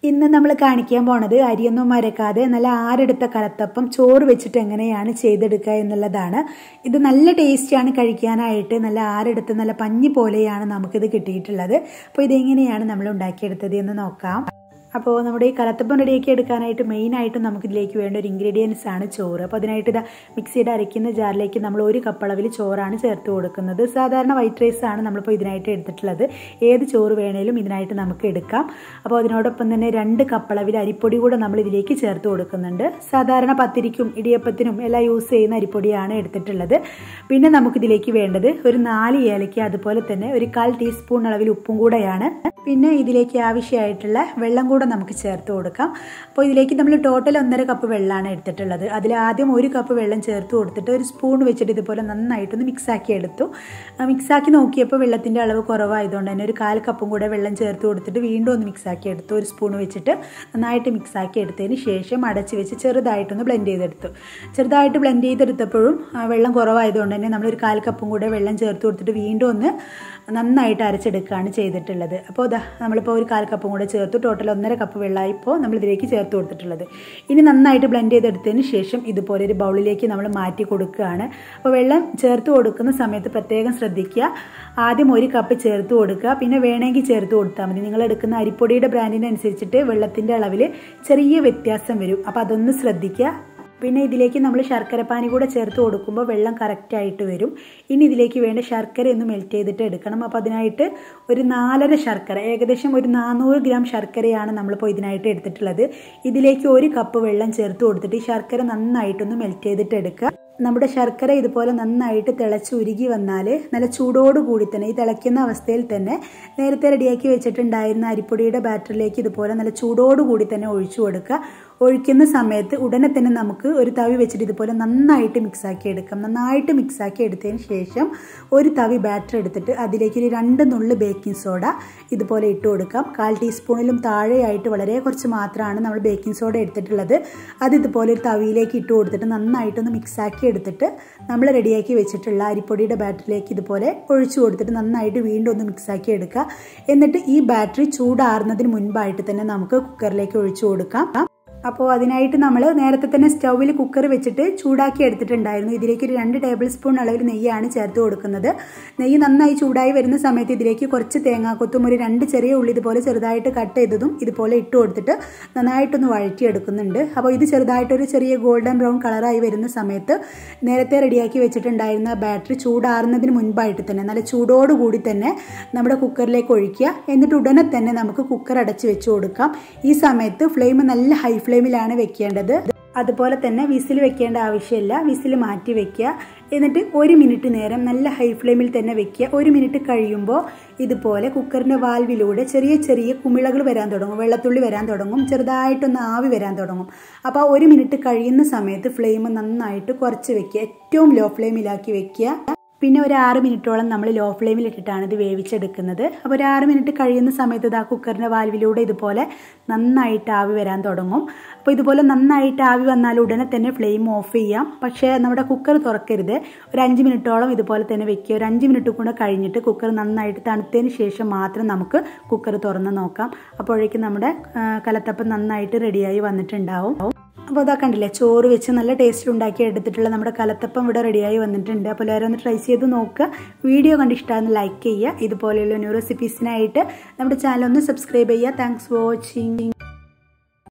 ഇന്ന് നമ്മൾ കാണിക്കാൻ പോണത് അരിയൊന്നും മരക്കാതെ നല്ല ആരെടുത്ത കലത്തപ്പം ചോറ് വെച്ചിട്ട് എങ്ങനെയാണ് ചെയ്തെടുക്കുക എന്നുള്ളതാണ് ഇത് നല്ല ടേസ്റ്റാണ് കഴിക്കാനായിട്ട് നല്ല ആരെടുത്ത് നല്ല പഞ്ഞി പോലെയാണ് നമുക്കിത് കിട്ടിയിട്ടുള്ളത് അപ്പോൾ ഇതെങ്ങനെയാണ് നമ്മൾ ഉണ്ടാക്കിയെടുത്തത് എന്ന് നോക്കാം അപ്പോൾ നമ്മുടെ ഈ കലത്തപ്പം റെഡിയാക്കി എടുക്കാനായിട്ട് മെയിനായിട്ട് നമുക്ക് ഇതിലേക്ക് വേണ്ട ഒരു ഇൻഗ്രീഡിയൻസ് ആണ് ചോറ് അപ്പോൾ അതിനായിട്ട് ഇതാ മിക്സിയുടെ അരയ്ക്കുന്ന ജാറിലേക്ക് നമ്മൾ ഒരു കപ്പ് അളവിൽ ചോറാണ് ചേർത്ത് കൊടുക്കുന്നത് സാധാരണ വൈറ്റ് റൈസ് ആണ് നമ്മളിപ്പോൾ ഇതിനായിട്ട് എടുത്തിട്ടുള്ളത് ഏത് ചോറ് വേണേലും ഇതിനായിട്ട് നമുക്ക് എടുക്കാം അപ്പോൾ അതിനോടൊപ്പം തന്നെ രണ്ട് കപ്പ് അളവിൽ അരിപ്പൊടി കൂടെ നമ്മൾ ഇതിലേക്ക് ചേർത്ത് കൊടുക്കുന്നുണ്ട് സാധാരണ പത്തിരിക്കും ഇടിയപ്പത്തിനും എല്ലാം യൂസ് ചെയ്യുന്ന അരിപ്പൊടിയാണ് എടുത്തിട്ടുള്ളത് പിന്നെ നമുക്കിതിലേക്ക് വേണ്ടത് ഒരു നാല് ഏലയ്ക്ക് അതുപോലെ തന്നെ ഒരു കാൽ ടീസ്പൂൺ അളവിൽ ഉപ്പും കൂടെയാണ് പിന്നെ ഇതിലേക്ക് ആവശ്യമായിട്ടുള്ള വെള്ളം കൂടെ നമുക്ക് ചേർത്ത് കൊടുക്കാം അപ്പോൾ ഇതിലേക്ക് നമ്മൾ ടോട്ടൽ ഒന്നര കപ്പ് വെള്ളമാണ് എടുത്തിട്ടുള്ളത് അതിൽ ആദ്യം ഒരു കപ്പ് വെള്ളം ചേർത്ത് കൊടുത്തിട്ട് ഒരു സ്പൂൺ വെച്ചിട്ട് ഇതുപോലെ നന്നായിട്ടൊന്ന് മിക്സാക്കി എടുത്തു മിക്സാക്കി നോക്കിയപ്പോൾ വെള്ളത്തിൻ്റെ അളവ് കുറവായതുകൊണ്ട് തന്നെ ഒരു കാൽ കപ്പും കൂടെ വെള്ളം ചേർത്ത് കൊടുത്തിട്ട് വീണ്ടും ഒന്ന് മിക്സാക്കി എടുത്തു ഒരു സ്പൂൺ വെച്ചിട്ട് നന്നായിട്ട് മിക്സാക്കി എടുത്തതിന് ശേഷം അടച്ച് വെച്ച് ചെറുതായിട്ടൊന്ന് ബ്ലെൻഡ് ചെയ്തെടുത്തു ചെറുതായിട്ട് ബ്ലെൻഡ് ചെയ്തെടുത്തപ്പോഴും വെള്ളം കുറവായതുകൊണ്ട് തന്നെ നമ്മളൊരു കാൽ കപ്പും കൂടെ വെള്ളം ചേർത്ത് കൊടുത്തിട്ട് വീണ്ടും ഒന്ന് നന്നായിട്ട് അരച്ചെടുക്കുകയാണ് ചെയ്തിട്ടുള്ളത് അപ്പോൾ ഇതാ നമ്മളിപ്പോൾ ഒരു കാൽ കപ്പും കൂടെ ചേർത്തു ടോട്ടൽ ഒന്നര കപ്പ് വെള്ളമായിപ്പോൾ നമ്മൾ ഇതിലേക്ക് ചേർത്ത് കൊടുത്തിട്ടുള്ളത് ഇനി നന്നായിട്ട് ബ്ലെൻഡ് ചെയ്തെടുത്തതിന് ശേഷം ഇതുപോലെ ഒരു ബൗളിലേക്ക് നമ്മൾ മാറ്റി കൊടുക്കുകയാണ് അപ്പോൾ വെള്ളം ചേർത്ത് കൊടുക്കുന്ന സമയത്ത് പ്രത്യേകം ശ്രദ്ധിക്കുക ആദ്യം ഒരു കപ്പ് ചേർത്ത് കൊടുക്കുക പിന്നെ വേണമെങ്കിൽ ചേർത്ത് കൊടുത്താൽ മതി നിങ്ങൾ എടുക്കുന്ന അരിപ്പൊടിയുടെ ബ്രാൻഡിനനുസരിച്ചിട്ട് വെള്ളത്തിൻ്റെ അളവിൽ ചെറിയ വ്യത്യാസം വരും അപ്പോൾ അതൊന്ന് ശ്രദ്ധിക്കുക പിന്നെ ഇതിലേക്ക് നമ്മൾ ശർക്കരപ്പാനി കൂടെ ചേർത്ത് കൊടുക്കുമ്പോൾ വെള്ളം കറക്റ്റായിട്ട് വരും ഇനി ഇതിലേക്ക് വേണ്ട ശർക്കര ഒന്ന് മെൽറ്റ് ചെയ്തിട്ട് എടുക്കണം അപ്പോൾ അതിനായിട്ട് ഒരു നാലര ശർക്കര ഏകദേശം ഒരു നാനൂറ് ഗ്രാം ശർക്കരയാണ് നമ്മളിപ്പോൾ ഇതിനായിട്ട് എടുത്തിട്ടുള്ളത് ഇതിലേക്ക് ഒരു കപ്പ് വെള്ളം ചേർത്ത് കൊടുത്തിട്ട് ഈ ശർക്കര നന്നായിട്ടൊന്ന് മെൽറ്റ് ചെയ്തിട്ട് എടുക്കുക നമ്മുടെ ശർക്കര ഇതുപോലെ നന്നായിട്ട് തിളച്ച് ഉരുകി വന്നാൽ നല്ല ചൂടോട് കൂടി തന്നെ ഈ തിളയ്ക്കുന്ന അവസ്ഥയിൽ തന്നെ നേരത്തെ റെഡിയാക്കി വെച്ചിട്ടുണ്ടായിരുന്ന അരിപ്പൊടിയുടെ ബാറ്ററിലേക്ക് ഇതുപോലെ നല്ല ചൂടോട് കൂടി തന്നെ ഒഴിച്ചു കൊടുക്കുക ഒഴിക്കുന്ന സമയത്ത് ഉടനെ തന്നെ നമുക്ക് ഒരു തവി വെച്ചിട്ട് ഇതുപോലെ നന്നായിട്ട് മിക്സാക്കി എടുക്കാം നന്നായിട്ട് മിക്സാക്കി എടുത്തതിന് ശേഷം ഒരു തവി ബാറ്റർ എടുത്തിട്ട് അതിലേക്ക് ഒരു രണ്ട് നുള്ള് ബേക്കിംഗ് സോഡ ഇതുപോലെ ഇട്ട് കൊടുക്കാം കാൽ ടീസ്പൂണിലും താഴെയായിട്ട് വളരെ കുറച്ച് മാത്രമാണ് നമ്മൾ ബേക്കിംഗ് സോഡ എടുത്തിട്ടുള്ളത് അത് ഇതുപോലെ ഒരു തവിയിലേക്ക് ഇട്ട് കൊടുത്തിട്ട് നന്നായിട്ടൊന്ന് മിക്സാക്കി എടുത്തിട്ട് നമ്മൾ റെഡിയാക്കി വെച്ചിട്ടുള്ള അരിപ്പൊടിയുടെ ബാറ്ററിലേക്ക് ഇതുപോലെ ഒഴിച്ചു കൊടുത്തിട്ട് നന്നായിട്ട് വീണ്ടും ഒന്ന് മിക്സാക്കി എടുക്കുക എന്നിട്ട് ഈ ബാറ്ററി ചൂടാറുന്നതിന് മുൻപായിട്ട് തന്നെ നമുക്ക് കുക്കറിലേക്ക് ഒഴിച്ചു കൊടുക്കാം അപ്പോൾ അതിനായിട്ട് നമ്മൾ നേരത്തെ തന്നെ സ്റ്റൗവിൽ കുക്കർ വെച്ചിട്ട് ചൂടാക്കി എടുത്തിട്ടുണ്ടായിരുന്നു ഇതിലേക്ക് ഒരു രണ്ട് ടേബിൾ സ്പൂൺ അളവിൽ നെയ്യാണ് ചേർത്ത് കൊടുക്കുന്നത് നെയ്യ് നന്നായി ചൂടായി വരുന്ന സമയത്ത് ഇതിലേക്ക് കുറച്ച് തേങ്ങാക്കൊത്തും ഒരു രണ്ട് ചെറിയ ഉള്ളി ഇതുപോലെ ചെറുതായിട്ട് കട്ട് ചെയ്തതും ഇതുപോലെ ഇട്ട് കൊടുത്തിട്ട് നന്നായിട്ടൊന്ന് വഴറ്റിയെടുക്കുന്നുണ്ട് അപ്പോൾ ഇത് ചെറുതായിട്ടൊരു ചെറിയ ഗോൾഡൻ ബ്രൗൺ കളറായി വരുന്ന സമയത്ത് നേരത്തെ റെഡിയാക്കി വെച്ചിട്ടുണ്ടായിരുന്ന ബാറ്ററി ചൂടാറുന്നതിന് മുൻപായിട്ട് തന്നെ നല്ല ചൂടോടുകൂടി തന്നെ നമ്മുടെ കുക്കറിലേക്ക് ഒഴിക്കുക എന്നിട്ട് ഉടനെ തന്നെ നമുക്ക് കുക്കർ അടച്ച് വെച്ച് കൊടുക്കാം ഈ സമയത്ത് ഫ്ലെയിം നല്ല ഹൈ ഫ്ലെയിമിലാണ് വെക്കേണ്ടത് അതുപോലെ തന്നെ വിസിൽ വെക്കേണ്ട ആവശ്യമില്ല വിസിൽ മാറ്റി വെക്കുക എന്നിട്ട് ഒരു മിനിറ്റ് നേരം നല്ല ഹൈ ഫ്ലെയിമിൽ തന്നെ വെക്കുക ഒരു മിനിറ്റ് കഴിയുമ്പോൾ ഇതുപോലെ കുക്കറിൻ്റെ വാൽവിലൂടെ ചെറിയ ചെറിയ കുമിളകൾ വരാൻ തുടങ്ങും വെള്ളത്തുള്ളി വരാൻ തുടങ്ങും ചെറുതായിട്ടൊന്ന് ആവി വരാൻ തുടങ്ങും അപ്പോൾ ഒരു മിനിറ്റ് കഴിയുന്ന സമയത്ത് ഫ്ലെയിം നന്നായിട്ട് കുറച്ച് വെക്കുക ഏറ്റവും ലോ ഫ്ലെയിമിലാക്കി വെക്കുക പിന്നെ ഒരു ആറ് മിനിറ്റോളം നമ്മൾ ലോ ഫ്ലെയിമിൽ ഇട്ടിട്ടാണ് ഇത് വേവിച്ചെടുക്കുന്നത് അപ്പോൾ ഒരു ആറ് മിനിറ്റ് കഴിയുന്ന സമയത്ത് ഇത് ആ കുക്കറിൻ്റെ വാൽവിലൂടെ ഇതുപോലെ നന്നായിട്ട് ആവി വരാൻ തുടങ്ങും അപ്പോൾ ഇതുപോലെ നന്നായിട്ട് ആവി വന്നാൽ ഉടനെ തന്നെ ഫ്ലെയിം ഓഫ് ചെയ്യാം പക്ഷേ നമ്മുടെ കുക്കർ തുറക്കരുത് ഒരു അഞ്ച് മിനിറ്റോളം ഇതുപോലെ തന്നെ വെക്കുക ഒരു അഞ്ച് മിനിറ്റ് കൂടെ കഴിഞ്ഞിട്ട് കുക്കർ നന്നായിട്ട് തണുത്തതിന് ശേഷം മാത്രം നമുക്ക് കുക്കർ തുറന്ന് നോക്കാം അപ്പോഴേക്കും നമ്മുടെ കലത്തപ്പം നന്നായിട്ട് റെഡിയായി വന്നിട്ടുണ്ടാവും അപ്പോൾ അതാ കണ്ടില്ലേ ചോറ് വെച്ച് നല്ല ടേസ്റ്റ് ഉണ്ടാക്കി എടുത്തിട്ടുള്ള നമ്മുടെ കലത്തപ്പം ഇവിടെ റെഡിയായി വന്നിട്ടുണ്ട് അപ്പോൾ എല്ലാവരും ഒന്ന് ട്രൈ ചെയ്ത് നോക്കുക വീഡിയോ കണ്ട് ഇഷ്ടമാകുന്ന ലൈക്ക് ചെയ്യുക ഇതുപോലെയുള്ള ന്യൂ റെസിപ്പീസിനായിട്ട് നമ്മുടെ ചാനൽ ഒന്ന് സബ്സ്ക്രൈബ് ചെയ്യുക താങ്ക്സ് ഫോർ വാച്ചിങ്